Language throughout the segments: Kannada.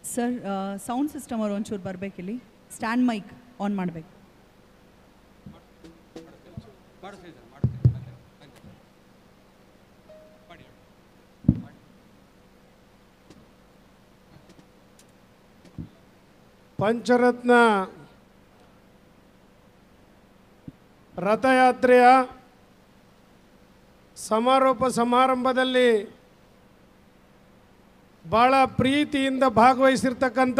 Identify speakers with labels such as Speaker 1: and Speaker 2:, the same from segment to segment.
Speaker 1: ಸರ್ ಸೌಂಡ್ ಸಿಸ್ಟಮ್ ಅವ್ರು ಒಂಚೂರು ಬರಬೇಕಿಲ್ಲಿ ಸ್ಟ್ಯಾಂಡ್ ಮೈಕ್ ಆನ್ ಮಾಡಬೇಕು
Speaker 2: ಪಂಚರತ್ನ ರಥಯಾತ್ರೆಯ ಸಮಾರೋಪ ಸಮಾರಂಭದಲ್ಲಿ ಭಾಳ ಪ್ರೀತಿಯಿಂದ ಭಾಗವಹಿಸಿರ್ತಕ್ಕಂಥ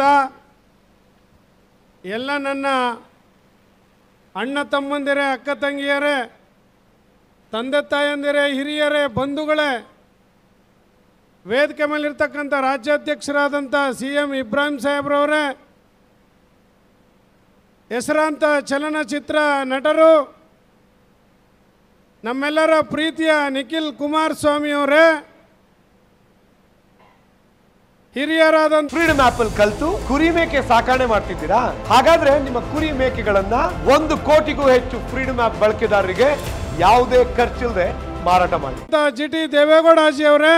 Speaker 2: ಎಲ್ಲ ನನ್ನ ಅಣ್ಣ ತಮ್ಮಂದಿರೇ ಅಕ್ಕ ತಂಗಿಯರೇ ತಂದೆ ತಾಯಂದಿರೇ ಹಿರಿಯರೇ ಬಂಧುಗಳೇ ವೇದಿಕೆ ಮೇಲಿರ್ತಕ್ಕಂಥ ರಾಜ್ಯಾಧ್ಯಕ್ಷರಾದಂಥ ಸಿ ಎಂ ಇಬ್ರಾಹಿಂ ಸಾಹೇಬ್ರವರೇ ಹೆಸರಾಂತ ಚಲನಚಿತ್ರ ನಟರು ನಮ್ಮೆಲ್ಲರ ಪ್ರೀತಿಯ ನಿಖಿಲ್ ಕುಮಾರಸ್ವಾಮಿ ಅವರೇ ಹಿರಿಯರಾದಂಥ
Speaker 3: ಫ್ರೀಡಮ್ ಆಪ್ ಅಲ್ಲಿ ಕಲ್ತು ಕುರಿ ಮೇಕೆ ಸಾಕಣೆ ಮಾಡ್ತಿದ್ದೀರಾ ಹಾಗಾದ್ರೆ ನಿಮ್ಮ ಕುರಿ ಮೇಕೆಗಳನ್ನ ಒಂದು ಕೋಟಿಗೂ ಹೆಚ್ಚು ಫ್ರೀಡಮ್ ಆಪ್ ಬಳಕೆದಾರರಿಗೆ ಯಾವುದೇ ಖರ್ಚಿಲ್ಲದೆ ಮಾರಾಟ ಮಾಡಿ
Speaker 2: ಜಿ ಟಿ ದೇವೇಗೌಡಜಿ ಅವರೇ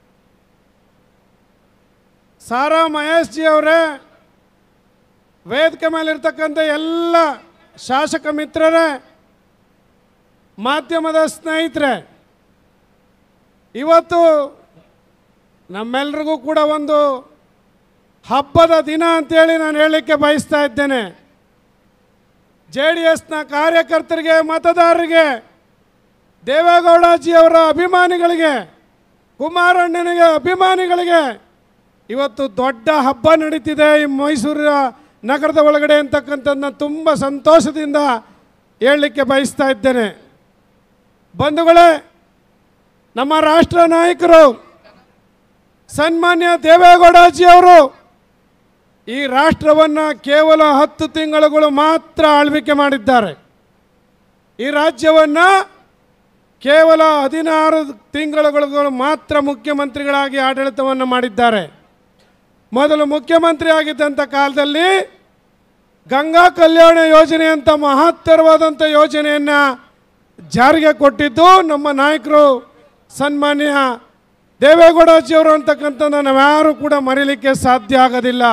Speaker 2: ಸಾರಾ ಮಹೇಶ್ ಜಿ ಅವರೇ ವೇದಿಕೆ ಮೇಲಿರ್ತಕ್ಕಂಥ ಎಲ್ಲ ಶಾಸಕ ಮಿತ್ರರೇ ಮಾಧ್ಯಮದ ಸ್ನೇಹಿತರೆ ಇವತ್ತು ನಮ್ಮೆಲ್ರಿಗೂ ಕೂಡ ಒಂದು ಹಬ್ಬದ ದಿನ ಅಂತೇಳಿ ನಾನು ಹೇಳಲಿಕ್ಕೆ ಬಯಸ್ತಾ ಇದ್ದೇನೆ ಜೆ ಡಿ ಎಸ್ನ ಕಾರ್ಯಕರ್ತರಿಗೆ ಮತದಾರರಿಗೆ ದೇವೇಗೌಡಜಿಯವರ ಅಭಿಮಾನಿಗಳಿಗೆ ಕುಮಾರಣ್ಣನಿಗೆ ಅಭಿಮಾನಿಗಳಿಗೆ ಇವತ್ತು ದೊಡ್ಡ ಹಬ್ಬ ನಡೀತಿದೆ ಈ ಮೈಸೂರಿನ ನಗರದ ಒಳಗಡೆ ಅಂತಕ್ಕಂಥದ್ದನ್ನ ತುಂಬ ಸಂತೋಷದಿಂದ ಹೇಳಲಿಕ್ಕೆ ಬಯಸ್ತಾ ಇದ್ದೇನೆ ಬಂಧುಗಳೇ ನಮ್ಮ ರಾಷ್ಟ್ರ ನಾಯಕರು ಸನ್ಮಾನ್ಯ ದೇವೇಗೌಡಜಿಯವರು ಈ ರಾಷ್ಟ್ರವನ್ನು ಕೇವಲ ಹತ್ತು ತಿಂಗಳುಗಳು ಮಾತ್ರ ಆಳ್ವಿಕೆ ಮಾಡಿದ್ದಾರೆ ಈ ರಾಜ್ಯವನ್ನು ಕೇವಲ ಹದಿನಾರು ತಿಂಗಳುಗಳು ಮಾತ್ರ ಮುಖ್ಯಮಂತ್ರಿಗಳಾಗಿ ಆಡಳಿತವನ್ನು ಮಾಡಿದ್ದಾರೆ ಮೊದಲು ಮುಖ್ಯಮಂತ್ರಿ ಆಗಿದ್ದಂಥ ಕಾಲದಲ್ಲಿ ಗಂಗಾ ಕಲ್ಯಾಣ ಯೋಜನೆ ಅಂತ ಮಹತ್ತರವಾದಂಥ ಯೋಜನೆಯನ್ನು ಜಾರಿಗೆ ಕೊಟ್ಟಿದ್ದು ನಮ್ಮ ನಾಯಕರು ಸನ್ಮಾನ್ಯ ದೇವೇಗೌಡಜಿಯವರು ಅಂತಕ್ಕಂಥದ್ದು ನಾವ್ಯಾರೂ ಕೂಡ ಮರೀಲಿಕ್ಕೆ ಸಾಧ್ಯ ಆಗೋದಿಲ್ಲ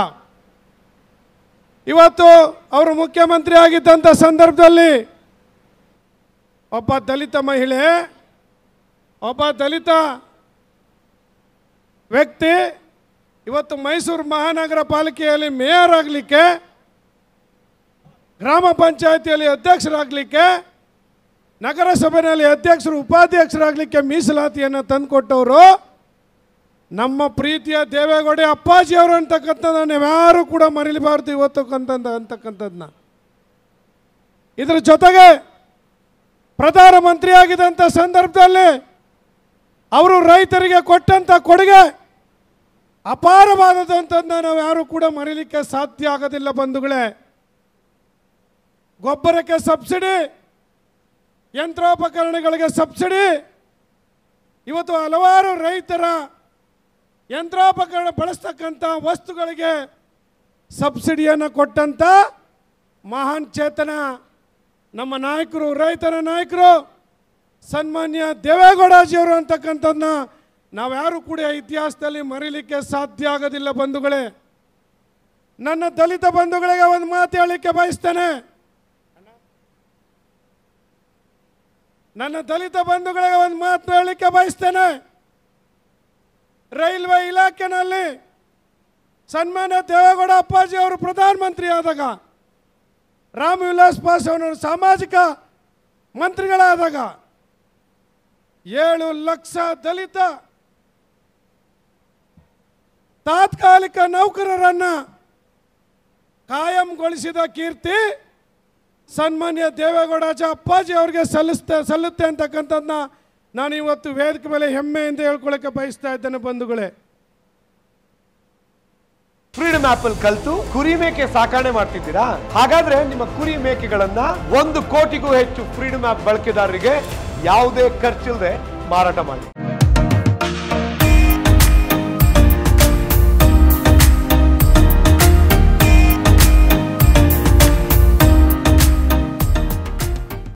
Speaker 2: ಇವತ್ತು ಅವರು ಮುಖ್ಯಮಂತ್ರಿ ಆಗಿದ್ದಂಥ ಸಂದರ್ಭದಲ್ಲಿ ಒಬ್ಬ ದಲಿತ ಮಹಿಳೆ ಒಬ್ಬ ದಲಿತ ವ್ಯಕ್ತಿ ಇವತ್ತು ಮೈಸೂರು ಮಹಾನಗರ ಪಾಲಿಕೆಯಲ್ಲಿ ಮೇಯರ್ ಆಗಲಿಕ್ಕೆ ಗ್ರಾಮ ಪಂಚಾಯತಿಯಲ್ಲಿ ಅಧ್ಯಕ್ಷರಾಗಲಿಕ್ಕೆ ನಗರಸಭೆಯಲ್ಲಿ ಅಧ್ಯಕ್ಷರು ಉಪಾಧ್ಯಕ್ಷರಾಗಲಿಕ್ಕೆ ಮೀಸಲಾತಿಯನ್ನು ತಂದುಕೊಟ್ಟವರು ನಮ್ಮ ಪ್ರೀತಿಯ ದೇವೇಗೌಡ ಅಪ್ಪಾಜಿಯವರು ಅಂತಕ್ಕಂಥದ್ದನ್ನು ಯಾರು ಕೂಡ ಮರಿಲಿಬಾರ್ದು ಇವತ್ತು ಕಂತಂದ ಅಂತಕ್ಕಂಥದ್ದನ್ನ ಇದರ ಜೊತೆಗೆ ಪ್ರಧಾನಮಂತ್ರಿ ಆಗಿದ್ದಂಥ ಸಂದರ್ಭದಲ್ಲಿ ಅವರು ರೈತರಿಗೆ ಕೊಟ್ಟಂಥ ಕೊಡುಗೆ ಅಪಾರವಾದದಂಥದ್ದನ್ನ ನಾವು ಯಾರು ಕೂಡ ಮರೀಲಿಕ್ಕೆ ಸಾಧ್ಯ ಆಗೋದಿಲ್ಲ ಬಂಧುಗಳೇ ಗೊಬ್ಬರಕ್ಕೆ ಸಬ್ಸಿಡಿ ಯಂತ್ರೋಪಕರಣಗಳಿಗೆ ಸಬ್ಸಿಡಿ ಇವತ್ತು ಹಲವಾರು ರೈತರ ಯಂತ್ರೋಪಕರಣ ಬಳಸ್ತಕ್ಕಂಥ ವಸ್ತುಗಳಿಗೆ ಸಬ್ಸಿಡಿಯನ್ನು ಕೊಟ್ಟಂಥ ಮಹಾನ್ ಚೇತನ ನಮ್ಮ ನಾಯಕರು ರೈತರ ನಾಯಕರು ಸನ್ಮಾನ್ಯ ದೇವೇಗೌಡಜಿಯವರು ಅಂತಕ್ಕಂಥದ್ದನ್ನ ನಾವ್ಯಾರು ಕೂಡ ಇತಿಹಾಸದಲ್ಲಿ ಮರೀಲಿಕ್ಕೆ ಸಾಧ್ಯ ಆಗೋದಿಲ್ಲ ಬಂಧುಗಳೇ ನನ್ನ ದಲಿತ ಬಂಧುಗಳಿಗೆ ಒಂದು ಮಾತು ಹೇಳಲಿಕ್ಕೆ ಬಯಸ್ತೇನೆ ನನ್ನ ದಲಿತ ಬಂಧುಗಳಿಗೆ ಒಂದು ಮಾತು ಹೇಳಲಿಕ್ಕೆ ಬಯಸ್ತೇನೆ ರೈಲ್ವೆ ಇಲಾಖೆನಲ್ಲಿ ಸನ್ಮಾನ್ಯ ದೇವೇಗೌಡ ಅಪ್ಪಾಜಿ ಅವರು ಪ್ರಧಾನಮಂತ್ರಿ ಆದಾಗ ರಾಮ್ ವಿಲಾಸ್ ಪಾಸ್ವಾನ್ ಅವರು ಸಾಮಾಜಿಕ ಮಂತ್ರಿಗಳಾದಾಗ ಏಳು ಲಕ್ಷ ದಲಿತ ತಾತ್ಕಾಲಿಕ ನೌಕರರನ್ನ ಕಾಯಂಗೊಳಿಸಿದ ಕೀರ್ತಿ ಸನ್ಮಾನ್ಯ ದೇವೇಗೌಡಾಜ ಅಪ್ಪಾಜಿ ಅವರಿಗೆ ಸಲ್ಲಿಸ್ತೆ ಸಲ್ಲುತ್ತೆ ಅಂತಕ್ಕಂಥದ್ದನ್ನ ನಾನು ಇವತ್ತು ವೇದಿಕೆ ಮೇಲೆ ಹೆಮ್ಮೆಯಿಂದ ಹೇಳ್ಕೊಳ್ಳೋಕೆ ಬಯಸ್ತಾ ಇದ್ದೇನೆ ಬಂಧುಗಳೇ
Speaker 3: ಫ್ರೀಡಮ್ ಆಪ್ ಅಲ್ಲಿ ಕಲ್ತು ಕುರಿ ಮೇಕೆ ಸಾಕಣೆ ಮಾಡ್ತಿದ್ದೀರಾ ಹಾಗಾದ್ರೆ ನಿಮ್ಮ ಕುರಿ ಮೇಕೆಗಳನ್ನ ಒಂದು ಕೋಟಿಗೂ ಹೆಚ್ಚು ಫ್ರೀಡಮ್ ಆಪ್ ಬಳಕೆದಾರರಿಗೆ ಯಾವುದೇ ಖರ್ಚಿಲ್ಲದೆ ಮಾರಾಟ ಮಾಡಿ